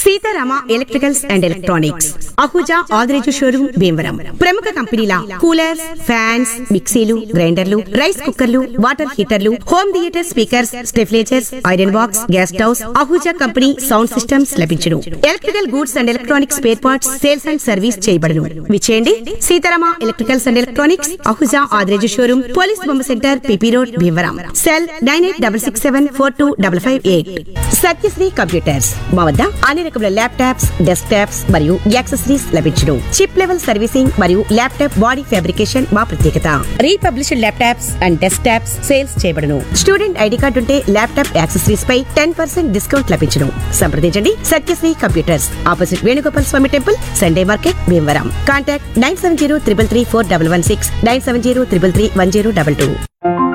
Sitarama electricals and electronics Ahuja Adireju showroom Bhimavaram ప్రముఖ కంపెనీల coolers fans మిక్సీలు గ్రైండర్లు రైస్ కుక్కర్లు వాటర్ హీటర్లు home theatre speakers stabilizers iron box gas stoves Ahuja company sound systems లభించును electrical goods and electronics spare parts sales and service చేయబడును విచేయండి Seetharama electricals and electronics Ahuja Adireju showroom police బొమ్మ centre P P road Bhimavaram cell nine eight double six seven four two double five eight Satyasri computers మా వద్ద అన్ని రకముల laptops desktops మరియు accessories లభించును chip level servicing మరియు ల్యాప్టాప్ బాడీ ఫ్యాబ్రికేషన్ మా ప్రత్యేకత republished laptops and desktops sales చేయబడును స్టూడెంట్ ఐడి కార్డు ఉంటే ల్యాప్టాప్ యాక్సెసరీస్ పై టెన్ పర్సెంట్ డిస్కౌంట్ లభించును సంప్రదించండి Satyasri computers opposite Venugopal Swamy temple Sunday market Bhimavaram contact nine seven zero triple three four double one six nine seven zero triple three one zero double two